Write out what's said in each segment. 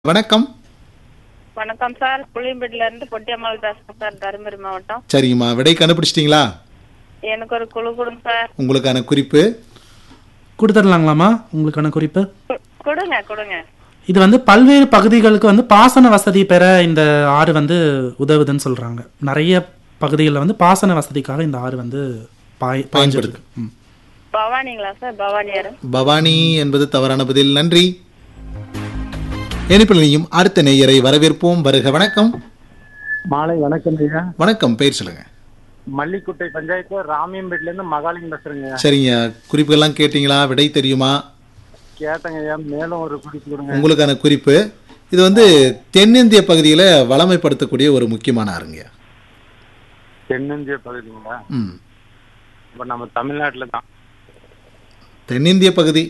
வணக்கம் வணக்கம் சார் புளியம்பேட்டில இருந்து பொட்டியம்மாள் பேசுறேன் சார் தருமபுரி மாவட்டம் சரிங்கம்மா விடை கண்டுபிடிச்சிட்டிங்களா எனக்கு ஒரு குழு கொடுங்க சார் உங்களுக்கான குறிப்பு கொடுத்துடலாங்களாம்மா உங்களுக்கான குறிப்பு கு- கொடுங்க கொடுங்க இது வந்து பல்வேறு பகுதிகளுக்கு வந்து பாசன வசதி பெற இந்த ஆறு வந்து உதவுதுன்னு சொல்றாங்க நிறைய பகுதிகளில் வந்து பாசன வசதிக்காக இந்த ஆறு வந்து பாய் பாய்ஞ்சிருக்கு ம். பவானிங்களா சார் பவானியாரு பவானி என்பது தவறான பதில் நன்றி இனிப்பில் நீயும் அடுத்த நேயரை வரவேற்போம் வருக வணக்கம் மாலை வணக்கம் ஐயா வணக்கம் பெயர் சொல்லுங்க மல்லிக்குட்டை பஞ்சாயத்து ராமியம்பேட்ல இருந்து மகாலிங்க பேசுறேங்க சரிங்க குறிப்புகள்லாம் கேட்டிங்களா விடை தெரியுமா கேட்டேங்க ஐயா மேலும் ஒரு குறிப்பு கொடுங்க உங்களுக்கான குறிப்பு இது வந்து தென்னிந்திய பகுதியில் வளமைப்படுத்தக்கூடிய ஒரு முக்கியமான ஆறுங்க தென்னிந்திய பகுதிங்களா ம் இப்ப நம்ம தமிழ்நாட்டுல தான் தென்னிந்திய பகுதி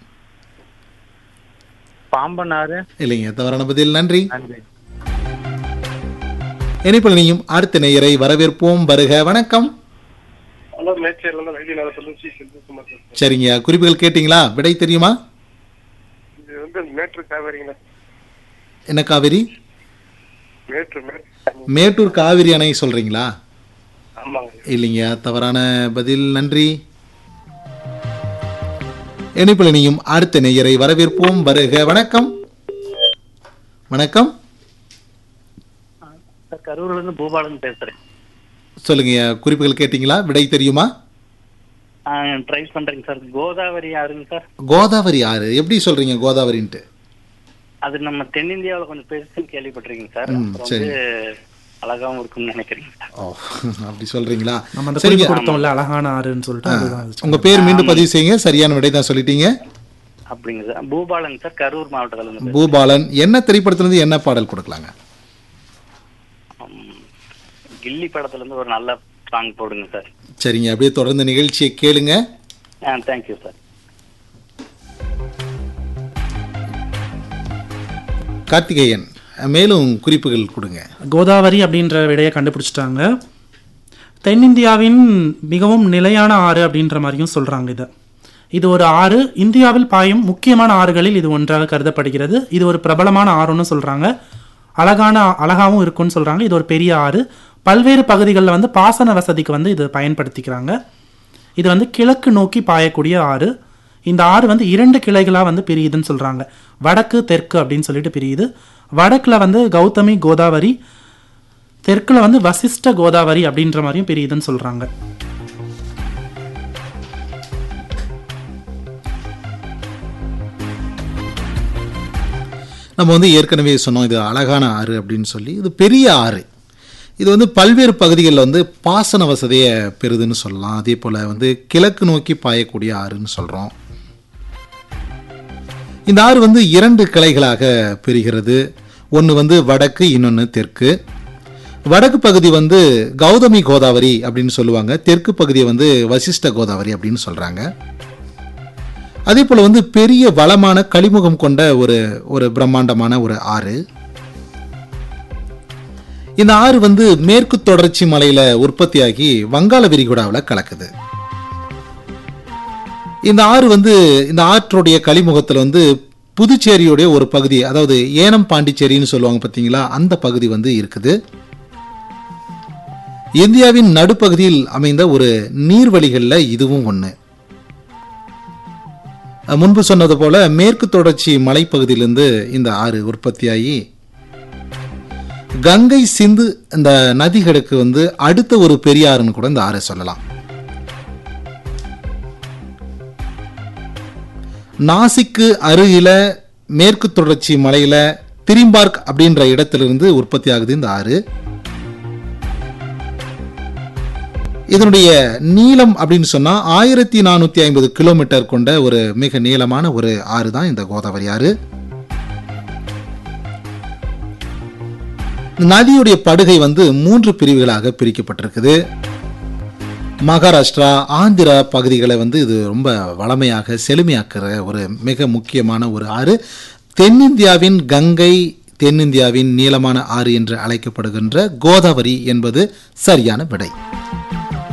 பாம்பன் ஆறு இல்லைங்க தவறான பதில் நன்றி நன்றி இனிப்பில் நீயும் அடுத்த நேயரை வரவேற்போம் வருக வணக்கம் ஹலோ மேச்சேர்ல இருந்து வைத்திய நல சொல்லுச்சி செல்வகுமார் பேசுறேன். சரிங்க குறிப்புகள் கேட்டிங்களா விடை தெரியுமா இது வந்து மேட்ரு காவேரிங்களா என்ன காவிரி மேட்ரு மேட்ரு மேட்டூர் காவிரி அணை சொல்றீங்களா ஆமாங்க இல்லைங்க தவறான பதில் நன்றி இணைப்பில் நீயும் அடுத்த நேயரை வரவேற்போம் வருக வணக்கம் வணக்கம் சார் கரூர்ல இருந்து பூபாலன் பேசுறேன் சொல்லுங்க குறிப்புகள் கேட்டிங்களா விடை தெரியுமா ட்ரை பண்றேங்க சார் கோதாவரி ஆறுங்க சார் கோதாவரி ஆறு எப்படி சொல்றீங்க கோதாவரின்ட்டு அது நம்ம தென்னிந்தியாவுல கொஞ்சம் பெருசுன்னு கேள்விப்பட்டிருக்கீங்க சார் ம், அப்புறம் சரி. வந்து அழகாவும் இருக்கும்னு நினைக்கிறீங்க சார் ஓ அப்படி சொல்றீங்களா நம்ம அந்த சரிங்க குறிப்பு கொடுத்தோம்ல அழகான ஆறுன்னு சொல்லிட்டு அதுதான் அது. உங்க பேர் மீண்டும் பதிவு செய்யுங்க சரியான விடை தான் சொல்லிட்டீங்க அப்படிங்க சார் பூபாலன் சார் கரூர் மாவட்டத்துல இருந்து பேசுறேன். பூபாலன் என்ன திரைப்படத்துல இருந்து என்ன பாடல் கொடுக்கலாங்க ம், கில்லி படத்துல இருந்து ஒரு நல்ல சாங் போடுங்க சார் சரிங்க அப்படியே தொடர்ந்து நிகழ்ச்சியை கேளுங்க ஆ தேங்க்யூ சார் கார்த்திகேயன் மேலும் குறிப்புகள் கொடுங்க கோதாவரி அப்படின்ற விடையை கண்டுபிடிச்சிட்டாங்க தென்னிந்தியாவின் மிகவும் நிலையான ஆறு அப்படின்ற மாதிரியும் சொல்றாங்க இதை இது ஒரு ஆறு இந்தியாவில் பாயும் முக்கியமான ஆறுகளில் இது ஒன்றாக கருதப்படுகிறது இது ஒரு பிரபலமான ஆறுன்னு சொல்றாங்க அழகான அழகாவும் இருக்கும்னு சொல்றாங்க இது ஒரு பெரிய ஆறு பல்வேறு பகுதிகளில் வந்து பாசன வசதிக்கு வந்து இது பயன்படுத்திக்கிறாங்க இது வந்து கிழக்கு நோக்கி பாயக்கூடிய ஆறு இந்த ஆறு வந்து இரண்டு கிளைகளாக வந்து பிரியுதுன்னு சொல்றாங்க வடக்கு தெற்கு அப்படின்னு சொல்லிட்டு பிரியுது வடக்குல வந்து கௌதமி கோதாவரி தெற்குல வந்து வசிஷ்ட கோதாவரி அப்படின்ற மாதிரியும் பிரியுதுன்னு சொல்றாங்க நம்ம வந்து ஏற்கனவே சொன்னோம் இது அழகான ஆறு அப்படின்னு சொல்லி இது பெரிய ஆறு இது வந்து பல்வேறு பகுதிகளில் வந்து பாசன வசதியை பெறுதுன்னு சொல்லலாம் அதே போல் வந்து கிழக்கு நோக்கி பாயக்கூடிய ஆறுன்னு சொல்கிறோம் இந்த ஆறு வந்து இரண்டு கிளைகளாக பிரிகிறது ஒன்று வந்து வடக்கு இன்னொன்று தெற்கு வடக்கு பகுதி வந்து கௌதமி கோதாவரி அப்படின்னு சொல்லுவாங்க தெற்கு பகுதியை வந்து வசிஷ்ட கோதாவரி அப்படின்னு சொல்கிறாங்க அதே போல் வந்து பெரிய வளமான கழிமுகம் கொண்ட ஒரு ஒரு பிரம்மாண்டமான ஒரு ஆறு இந்த ஆறு வந்து மேற்கு தொடர்ச்சி மலையில உற்பத்தியாகி வங்காள விரிகுடாவில் கலக்குது இந்த ஆறு வந்து இந்த ஆற்றுடைய கழிமுகத்தில் வந்து புதுச்சேரியுடைய ஒரு பகுதி அதாவது ஏனம் பாண்டிச்சேரின்னு சொல்லுவாங்க பார்த்தீங்களா அந்த பகுதி வந்து இருக்குது இந்தியாவின் நடுப்பகுதியில் அமைந்த ஒரு நீர்வழிகளில் இதுவும் ஒன்று முன்பு சொன்னது போல மேற்கு தொடர்ச்சி மலைப்பகுதியிலிருந்து இந்த ஆறு உற்பத்தியாகி கங்கை சிந்து இந்த நதிகளுக்கு வந்து அடுத்த ஒரு பெரிய ஆறுன்னு கூட இந்த ஆறை சொல்லலாம் நாசிக்கு அருகில மேற்கு தொடர்ச்சி மலையில திரிம்பார்க் அப்படின்ற இடத்திலிருந்து உற்பத்தி ஆகுது இந்த ஆறு இதனுடைய நீளம் அப்படின்னு சொன்னா ஆயிரத்தி நானூத்தி ஐம்பது கிலோமீட்டர் கொண்ட ஒரு மிக நீளமான ஒரு ஆறு தான் இந்த கோதாவரி ஆறு நதியுடைய படுகை வந்து மூன்று பிரிவுகளாக பிரிக்கப்பட்டிருக்குது மகாராஷ்டிரா ஆந்திரா பகுதிகளை வந்து இது ரொம்ப வளமையாக செழுமையாக்குற ஒரு மிக முக்கியமான ஒரு ஆறு தென்னிந்தியாவின் கங்கை தென்னிந்தியாவின் நீளமான ஆறு என்று அழைக்கப்படுகின்ற கோதாவரி என்பது சரியான விடை